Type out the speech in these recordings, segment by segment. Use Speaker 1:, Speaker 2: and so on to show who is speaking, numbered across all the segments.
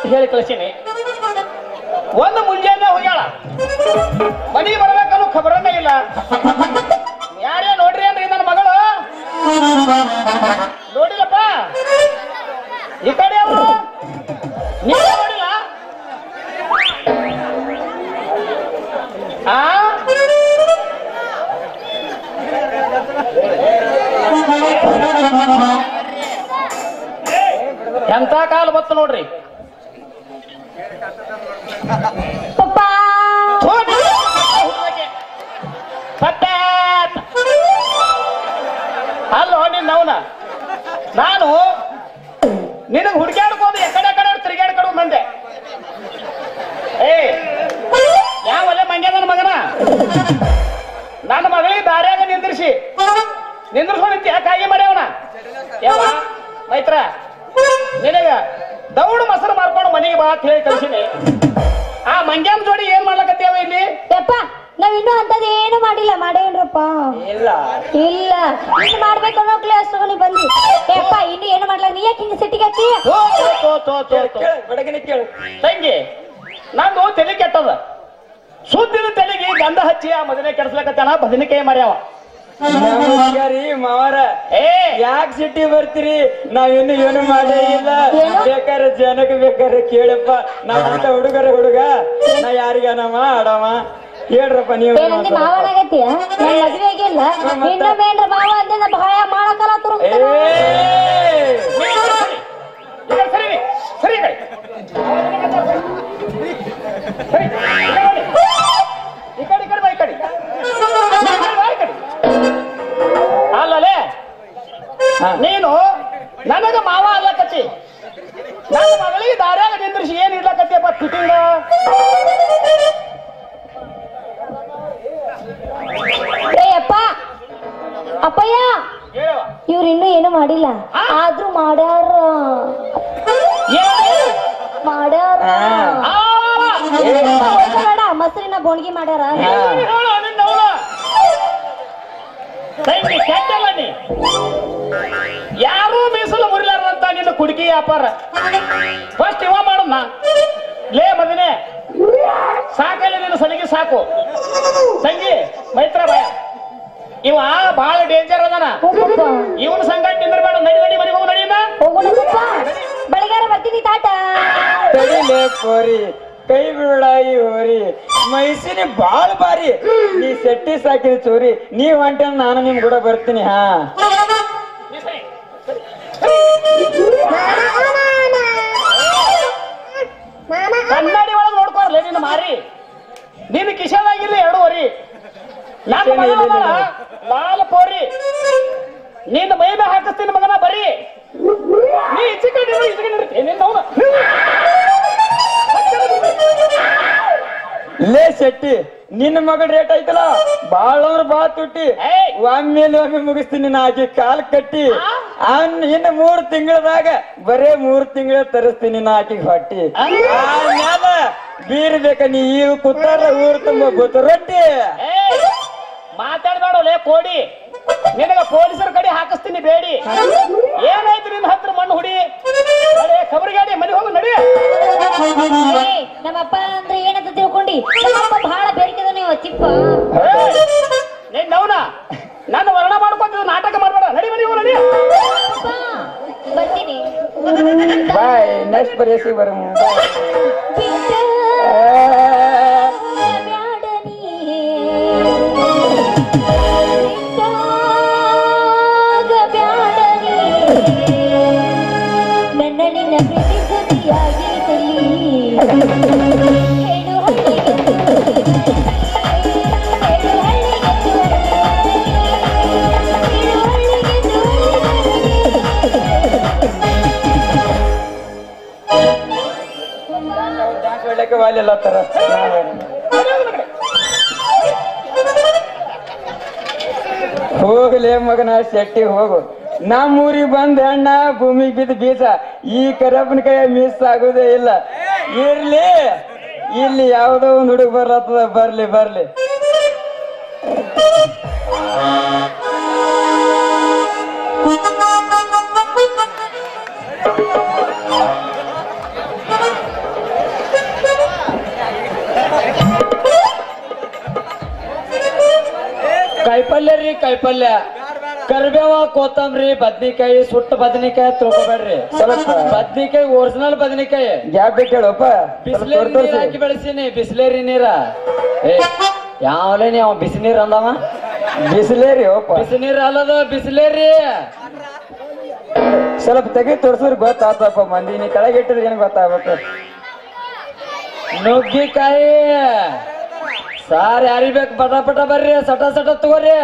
Speaker 1: ಹೇಳಿ ಕಳಿಸೀನಿ ಒಂದು ಮುಂಜಾನೆ ಹೋಗ್ಯಾಳ ಮನೆಗೆ ಬರ್ಬೇಕನ್ನೋ ಖಬರನೇ ಇಲ್ಲ ಯಾರೇ ನೋಡ್ರಿ ಅಂದ್ರೆ ನನ್ನ ಮಗಳು ನೋಡಿಲ್ಲಪ್ಪ ಈ ಕಡೆ ಅವರು ನೀವೇ ನೋಡಿಲ್ಲ ಆ ಎಂತ ಕಾಲ ಬತ್ತು ನೋಡ್ರಿ
Speaker 2: ಪಪ್ಪ
Speaker 1: ಹೋಗಿ. ಪಟ್ಟಾತ್. ಅಲ್ಲೋ ನಿನ್ನವನ ನಾನು ನಿನಗೆ ಹುಡುಕ್ಯಾಡ್ಕೋದು ಎಕಡೆ ಕಡೆ ತಿರುಗಾಡ್ಕೊಂಡು ಬಂದೆ ಏ ಯಾವಲ್ಲ ಮಂಗ್ಯ ನನ್ನ ಮಗನ ನನ್ನ ಮಗಳಿಗೆ ದಾರ್ಯಾಗ ನಿಂದ್ರಿಸಿ ನಿಂದ್ರಿಸ್ಕೊಂಡಿದ್ದೆ ಯಾಕಾಗಿ ಮಾಡ್ಯಾವನ ಯಾವ ಮೈತ್ರ ನಿನಗ ದೌಡು ಮೊಸರು ಮಾರ್ಕೊಂಡು ಮನೆಗೆ ಬಾ ಅಂತ ಹೇಳಿ ಕಳ್ಸಿನಿ ಆ ಮಂಗ್ಯನ ಜೋಡಿ ಏನ್ ಮಾಡ್ಲಕತ್ಯಾವ ಇಲ್ಲಿ
Speaker 2: ಯಪ್ಪ ನಾವ್ ಇನ್ನೂ ಅಂತದ್ ಏನು ಮಾಡಿಲ್ಲ ಮಾಡೇನ್ರಪ್ಪ
Speaker 1: ಇಲ್ಲ
Speaker 2: ಇಲ್ಲ ಇನ್ನು ಮಾಡ್ಬೇಕು ಅನ್ನೋ ಕ್ಲಾಸ್ ತಗೊಂಡು ಬಂದಿ ಯಪ್ಪ ಇನ್ನು ಏನು ಮಾಡ್ಲ ನೀ ಯಾಕೆ ಹಿಂಗ ಸಿಟ್ಟಿಗೆ ಹಾಕಿ
Speaker 1: ತೋ, ತೋ, ತೋ, ತೋ, ತೋ, ತೋ.
Speaker 3: ಬೆಳಗಿನ ಕೇಳು
Speaker 1: ತಂಗಿ ನಂದು ತಲೆ ಕೆಟ್ಟದ ಸುದ್ದಿನ ತಲೆಗೆ ಗಂಧ ಹಚ್ಚಿ ಆ ಮದನೆ ಕೆಡ್ಸ್ಲಕತ್ತಾನ ಬದನೆಕಾಯಿ ಮಾಡ್ಯಾವ
Speaker 3: ನಮಸ್ಕಾರ ರೀ ಮಾವಾರ
Speaker 1: ಏ
Speaker 3: ಯಾಕೆ ಸಿಟಿ ಬರ್ತೀರಿ ನಾವಿನ್ನು ಏನು ಮಾಡೇ ಇಲ್ಲ
Speaker 2: ಏನು?
Speaker 3: ಬೇಕಾರೆ ಜನಕ್ಕೆ ಬೇಕಾರೆ ಕೇಳಪ್ಪ ನಮ್ಮಂತ ಹುಡುಗರ ಹುಡುಗ ನಾ ಯಾರಿಗಾನಮ್ಮ ಆಡಮ್ಮ ಹೇಳ್ರಪ್ಪ ನೀವು
Speaker 2: ಏನಂದಿ ಮಾವನಾಗೈತಿ ನನ್ ಮದ್ವೆ ಆಗಿಲ್ಲ ಇನ್ನೊಮ್ಮೇನ್ರ ಮಾವ ಅಂದ ಭಯ ಮಾಡಕಲ್ಲ ತುರು
Speaker 3: ಏ
Speaker 1: ನೀ ಈ ಕಡೆ ಸರಿ. ಈ ಕಡೆ ಸರಿ ನೀ. ಸರಿ ಈ ಕಡೆ. ಸರಿ. ಈ ಕಡೆ ಈ ಕಡೆ ಬಾ ಈ ಕಡೆ ಈ ಕಡೆ ಬಾ ಈ ಕಡೆ. ಅಲ್ಲಲೇ
Speaker 3: ಹಾ.
Speaker 1: ನೀನು ನನಗ ಮಾವ ಅಲ್ಲಕತ್ತಿ ನನ್ನ ಮಗಳಿಗೆ ದಾರ್ಯಾಗ ನಿಂದ್ರಿಸಿ ಏನ್ ಇಡ್ಲಕತ್ತಿಯಪ್ಪ ಫಿಟ್ಟಿಂಗ್
Speaker 2: ಏ ಅಪ್ಪ ಅಪ್ಪಯ್ಯ
Speaker 1: ಹೇಳವ
Speaker 2: ಇವ್ರು ಇನ್ನೂ ಏನು ಮಾಡಿಲ್ಲ ಆದ್ರೂ ಮಾಡ್ಯಾರ
Speaker 1: ಏನು?
Speaker 2: ಮಾಡ್ಯಾರ
Speaker 3: ಹಾ.
Speaker 1: ಆ,
Speaker 2: ಏ, ಅಪ್ಪ, ಹೋಗ್ಬೇಡ, ಮೊಸರಿನ ಬೋಣ್ಗಿ ಮಾಡ್ಯಾರ
Speaker 1: ಏನು ಹೇಳು ನಿನ್ನವ್ವ? ತಂಗಿ ಕೆಟ್ಟಲ್ಲ ನೀ ಯಾರೂ ಮೀಸಲು ಮುರಿಲಾರಂತ ನಿನ್ನ ಕುಡುಕಿ ವ್ಯಾಪಾರ ಫಸ್ಟ್ ಇವ ಮಾಡಮ್ಮ ಲೇ ಮದಿನೆ ಸಾಕಲ್ಲ ನಿನ್ನ ಸಲಿಗೆ ಸಾಕು ತಂಗಿ ಮೈತ್ರ ಬಾಯ ಇವ ಬಹಳ ಡೇಂಜರ್ ಅದನ
Speaker 2: ಹೋಗಪ್ಪ
Speaker 1: ಇವನ ಸಂಗಟ ನಿಂದ್ರಬೇಡ ನಡಿ ನಡಿ ಮನೆಗೆ ಹೋಗು ನಡಿಯಿಂದ
Speaker 2: ಹೋಗೋಣ ಪಪ್ಪ ಬೆಳಗಾರ ಬರ್ತೀನಿ ತಾಟ
Speaker 3: ತಡಿಲೇ ಕೋರಿ ಕೈ ಬಿಡಾಯಿ ಹೋರಿ ಮೈಸಿನ ಬಾಳ ಬಾರಿ ನೀ ಸೆಟ್ಟಿ ಸಾಕಿದ ಚೋರಿ ನೀವ್ ಹೊಂಟ ನಾನು ನಿಮ್ ಕೂಡ ಬರ್ತೀನಿ ಹಾ
Speaker 1: ನೀ ಸರಿ. ಕನ್ನಡಿ ಒಳಗೆ ನೋಡ್ಕೋರ್ಲೆ ನಿನ್ನ ಮಾರಿ ನಿನ್ನ ಕಿಶನಾಗಿಲ್ಲ ಎರಡೂವರಿ ನನ್ನ
Speaker 3: ಕಿಶನ್ ಇಲ್ಲ, ಇಲ್ಲ, ಇಲ್ಲ.
Speaker 1: ಲಾಲ ಪೋರಿ ನಿನ್ನ ಮೈ ಮೇಲೆ ಹಾಕಿಸ್ತೀನಿ ಮಗನ ಬರೀ ನೀ ಇಚ್ಚಿಕೊಂಡು ಇಚ್ಚಿಕೊಂಡು ನಿನ್ನ ಅವನ
Speaker 3: ಲೇ ಶೆಟ್ಟಿ ನಿನ್ನ ಮಗಳ ರೇಟ್ ಐತಲ್ಲ ಬಾಳ ಅಂದ್ರ ಬಾಳ ತುಟ್ಟಿ
Speaker 1: ಏಯ್!
Speaker 3: ಒಮ್ಮೆಲೆ ಒಮ್ಮೆ ಮುಗಿಸ್ತೀನಿ ನಾ ಆಕಿ ಕಾಲ್ ಕಟ್ಟಿ
Speaker 1: ಆ?
Speaker 3: ಅವ್ನ್ ಇನ್ನು ಮೂರ್ ತಿಂಗಳದಾಗ ಬರೇ ಮೂರ್ ತಿಂಗಳ ತರಿಸ್ತೀನಿ ನಾ ಆಕಿಗೆ ಹೊಟ್ಟಿ
Speaker 1: ಆ?
Speaker 3: ಆಮ್ಯಾಲ ಬೀರ್ ಬೇಕ ನೀ ಈಗ ಕೂತಾರ ಊರ್ ತುಂಬ ಗೊತ್ತು ರೊಟ್ಟಿ
Speaker 1: ಏಯ್ ಮಾತಾಡ್ಬೇಡ ಲೇ ಕೋಡಿ ನಿನಗ ಪೊಲೀಸರ ಕಡೆ ಹಾಕಿಸ್ತೀನಿ ಬೇಡಿ ಏನಾಯ್ತು ನಿನ್ನ ಹತ್ರ ಮಣ್ಣು ಹುಡಿ ನಡಿ ಖಬರ್ಗಾಡಿ ಮನೆ ಹೋಗು ನಡಿ
Speaker 2: ಏ, ನಮ್ಮಪ್ಪ ಅಂದ್ರೆ ಏನಂತ ತಿಳ್ಕೊಂಡಿ ನಮ್ಮಪ್ಪ ಬಹಳ ಬೇರಿಕೆದ ನೀವು ಚಿಪ್ಪ
Speaker 1: ಏಯ್! ನೀನ್ ನವ್ನ ನನ್ನ ವರ್ಣ ಮಾಡ್ಕೊಂತಿದ್ದು ನಾಟಕ ಮಾಡಬೇಡ ನಡಿ ಮನೆ ಹೋಗು ನಡಿ
Speaker 2: ಅಪ್ಪ, ಬರ್ತೀನಿ
Speaker 3: ಬಾಯ್ ನೆಕ್ಸ್ಟ್ ಬರೇಸಿ ಬರ
Speaker 2: ಬಿಟ್ಟ ಬ್ಯಾಡ ನೀ. ಬಿಟ್ಟಾಗ ಬ್ಯಾಡ ನೀ. ನನ್ನ ನಿನ್ನ ಪ್ರೀತಿ ಸುದ್ದಿಯಾಗಿರಲಿ ಹೇಳು ಹಳ್ಳಿಗೆ ಹೇಳು ಹಳ್ಳಿಗೆ ಹೇಳು ಹಳ್ಳಿಗೆ
Speaker 3: ಡ್ಯಾನ್ಸ್ ಹೊಡ್ಲಿಕ್ಕೆ ವಾಲಿಲ್ಲ ತರ ಹೋಗ್ಲೇ ಮಗನ ಶೆಟ್ಟಿ ಹೋಗು ನಮ್ಮ ಊರಿಗೆ ಬಂದ ಹೆಣ್ಣ ಭೂಮಿಗೆ ಬಿದ್ದ ಬೀಜ ಈ ಕರಪ್ಪನ ಕೈ ಮಿಸ್ ಆಗುದೇ ಇಲ್ಲ ಇರ್ಲಿ ಇಲ್ಲಿ ಯಾವ್ದೋ ಒಂದ್ ಹುಡುಗ ಬರ್ಲತ್ತದ ಬರ್ಲಿ ಬರ್ಲಿ ಕಾಯಿಪಲ್ಯ ರೀ ಕಾಯಿಪಲ್ಯ ಕರಿಬೇವ ಕೊತ್ತಂಬರಿ ಬದ್ನಿಕಾಯಿ ಸುಟ್ಟ ಬದ್ನಿಕಾಯಿ ತಿಳ್ಕೊಬೇಡ್ರಿ
Speaker 1: ಸ್ವಲ್ಪ
Speaker 3: ಬದ್ನಿಕಾಯಿ ಒರಿಜಿನಲ್ ಬದ್ನಿಕಾಯಿ
Speaker 1: ಗ್ಯಾಪ್ ಬೇಕು ಹೇಳಪ್ಪ
Speaker 3: ಬಿಸಿಲೇರಿ ನೀರ್ ಹಾಕಿ ಬೆಳೆಸೀನಿ ಬಿಸಿಲೇರಿ ನೀರ ಏ ಯಾವಲೇ ನೀವು ಬಿಸಿ ನೀರ್ ಅಂದವ
Speaker 1: ಬಿಸಿಲೇರಿ ಓಪ
Speaker 3: ಬಿಸಿ ನೀರ್ ಅಲ್ಲದ ಬಿಸಿಲೇರಿ
Speaker 1: ಸ್ವಲ್ಪ ತೆಗಿ ತೋರ್ಸಿದ್ರೆ ಗೊತ್ತಾತಪ್ಪ ಮಂದಿ ನೀ ಕೆಳಗೆ ಇಟ್ಟಿದ್ರೆ ಏನ್ ಗೊತ್ತಾಗ್ಬೇಕು
Speaker 3: ನುಗ್ಗಿಕಾಯಿ ಸಾರ್ ಯಾರಿಗ್ ಬೇಕು ಪಟ ಪಟ ಬರ್ರಿ ಸಟ ಸಟ ತಗೋರಿ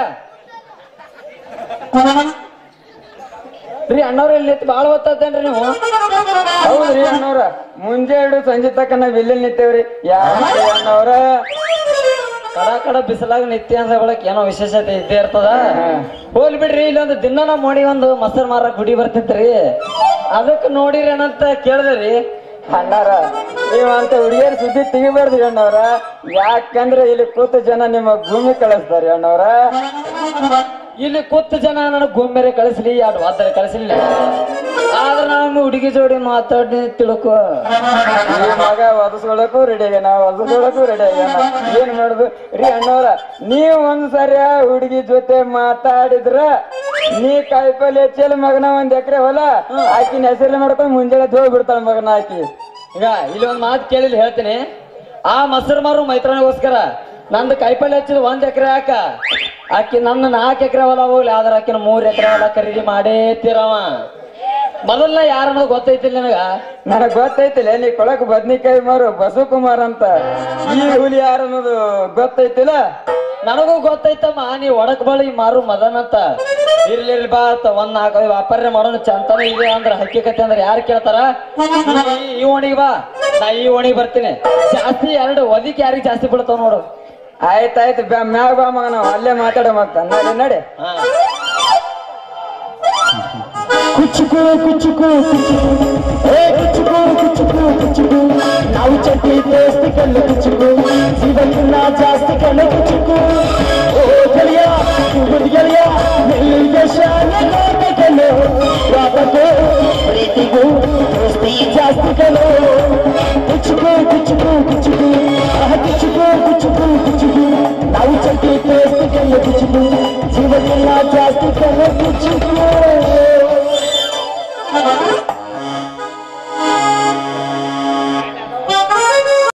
Speaker 3: ರೀ ಅಣ್ಣವ್ರ ಇಲ್ಲಿ ನಿಂತು ಬಾಳ ಹೊತ್ತೇನ್ರಿ ನೀವು
Speaker 1: ಹೌದ್ರಿ ಅಣ್ಣವ್ರ ಮುಂಜೆ ಹಿಡು ಸಂಜೆ ತಕ್ಕ ನಾವ್ ಇಲ್ಲಿ ನಿಂತೇವ್ರಿ ಯಾರು ಅಣ್ಣವ್ರ
Speaker 3: ಕಡ ಕಡ ಬಿಸಿಲಾಗ ನಿತ್ಯ ಅಂತ ಬಳಕ್ ಏನೋ ವಿಶೇಷತೆ ಇದ್ದೇ ಇರ್ತದ
Speaker 1: ಹಾ.
Speaker 3: ಹೋಗ್ಲಿ ಬಿಡ್ರಿ ಇಲ್ಲೊಂದು ದಿನ ನಮ್ಮ ಮೋಡಿ ಒಂದು ಮೊಸರು ಮಾರ ಗುಡಿ ಬರ್ತಿತ್ರಿ ಅದಕ್ಕೆ ನೋಡಿರಿ ಏನಂತ ಕೇಳಿದ್ರಿ
Speaker 1: ಅಣ್ಣಾರ ನೀವಂತ ಹುಡುಗಿಯರ್ ಸುದ್ದಿ ತೆಗಿಬಾರ್ದ್ರಿ ಅಣ್ಣವ್ರ ಯಾಕಂದ್ರೆ ಇಲ್ಲಿ ಕೂತ ಜನ ನಿಮ್ಮ ಭೂಮಿ ಕಳಿಸ್ತಾರಿ ಅಣ್ಣವ್ರ
Speaker 3: ಇಲ್ಲಿ ಕೂತ ಜನ ನನಗೆ ಗುಮ್ಮೆರೆ ಕಳಿಸ್ಲಿ ಎರಡು ವಾದರೆ ಕಳಿಸ್ಲಿಲ್ಲ ಆದ್ರೆ ನಾನು ಹುಡುಗಿ ಜೋಡಿ ಮಾತಾಡಿ ತಿಳ್ಕೊ
Speaker 1: ಈ ಮಗ ಒದಸ್ಕೊಳಕ್ಕೂ ರೆಡಿ ಆಗ್ಯಾನ ಒದಸ್ಕೊಳಕ್ಕೂ ರೆಡಿ ಆಗ್ಯಾನ ಏನ್ ಮಾಡುದು ರೀ ಅಣ್ಣವ್ರ ನೀವ್ ಒಂದ್ ಸರಿ ಆ ಹುಡುಗಿ ಜೊತೆ ಮಾತಾಡಿದ್ರ ನೀ ಕಾಯಿಪಲ್ಲೆ ಹೆಚ್ಚಲ್ ಮಗನ ಒಂದ್ ಎಕರೆ ಹೊಲ ಆಕಿನ ಹೆಸರು ಮಾಡ್ಕೊಂಡ್ ಮುಂಜಾನೆ ಹೋಗಿ ಬಿಡ್ತಾಳ ಮಗನ ಆಕಿ
Speaker 3: ಈಗ ಇಲ್ಲಿ ಒಂದು ಮಾತು ಕೇಳಿಲ್ಲ ಹೇಳ್ತೀನಿ ಆ ಮೊಸರು ಮಾರು ಮೈತ್ರಾನಿಗೋಸ್ಕರ ನಂದು ಕೈಪಲ್ಲೆ ಹಚ್ಚಿದ ಒಂದ್ ಎಕರೆ ಹಾಕ ಆಕಿ ನನ್ನ ನಾಲ್ಕು ಎಕರೆ ಹೊಲ ಹೋಗ್ಲಿ ಆದ್ರೆ ಆಕಿನ ಮೂರ್ ಎಕರೆ ಹೊಲ ಖರೀದಿ ಮಾಡೇ ತೀರವ ಮೊದಲ ಯಾರನ್ನೋದು ಗೊತ್ತೈತಿಲ್ಲ ನನಗ
Speaker 1: ನನಗ್ ಗೊತ್ತೈತಿಲ್ಲ ನೀ ಕೊಳಕ್ ಬದ್ನಿಕಾಯಿ ಮಾರು ಬಸವಕುಮಾರ್ ಅಂತ ಈ ಹುಲಿ ಯಾರು ಅನ್ನೋದು ಗೊತ್ತೈತಿಲ್ಲ
Speaker 3: ನನಗೂ ಗೊತ್ತೈತಮ್ಮ ನೀ ಒಡಕ್ ಬಳಿ ಮಾರು ಮದನ್ ಅಂತ ಇರ್ಲಿ ಇರ್ಲಿ ಬಾ ಅಂತ ಒಂದ್ ನಾಲ್ಕು ವ್ಯಾಪಾರ ಮಾಡೋಣ ಚಂತನ ಇದೆ ಅಂದ್ರೆ ಹಕ್ಕಿಕತೆ ಅಂದ್ರೆ ಯಾರು ಕೇಳ್ತಾರ ಈ- ಈ ಓಣಿಗೆ ಬಾ ನಾ ಈ ಓಣಿಗೆ ಬರ್ತೀನಿ ಜಾಸ್ತಿ ಎರಡು ಒದಿಕ್ ಯಾರಿಗೆ ಜಾಸ್ತಿ ಬೀಳ್ತಾವ ನೋಡು
Speaker 1: ಆಯ್ತಾಯ್ತು ಬ್ಯಾ ಮ್ಯಾಗ ಬಾ ಮಗ ನಾವು ಅಲ್ಲೇ ಮಾತಾಡ ಮತ್ತ ನಡಿ ನಡಿ
Speaker 3: ಹಾ
Speaker 4: ಕುಚ್ಚುಕು ಕುಚ್ಚುಕು ಕುಚ್ಚುಕು ಏ ಕುಚ್ಚುಕು ಕುಚ್ಚುಕು ಕುಚ್ಚುಕು ನಾವು ಚಟ್ಟಿ ಜಾಸ್ತಿ ಕಲ್ಲು ಕುಚ್ಚುಕು ಜೀವನ ಜಾಸ್ತಿ ಕಲ್ಲು ಕುಚ್ಚುಕು ಓ ಗೆಳೆಯ ಕುಗುದ್ ಗೆಳೆಯ ನಿಲ್ಲಿಗೆ ಶಾನೆ ನೋಡ್ಬೇಕಲ್ಲು ಯಾವತ್ತೂ ಪ್ರೀತಿಗೂ ದೋಸ್ತಿ ಜಾಸ್ತಿ ಕಲ್ಲು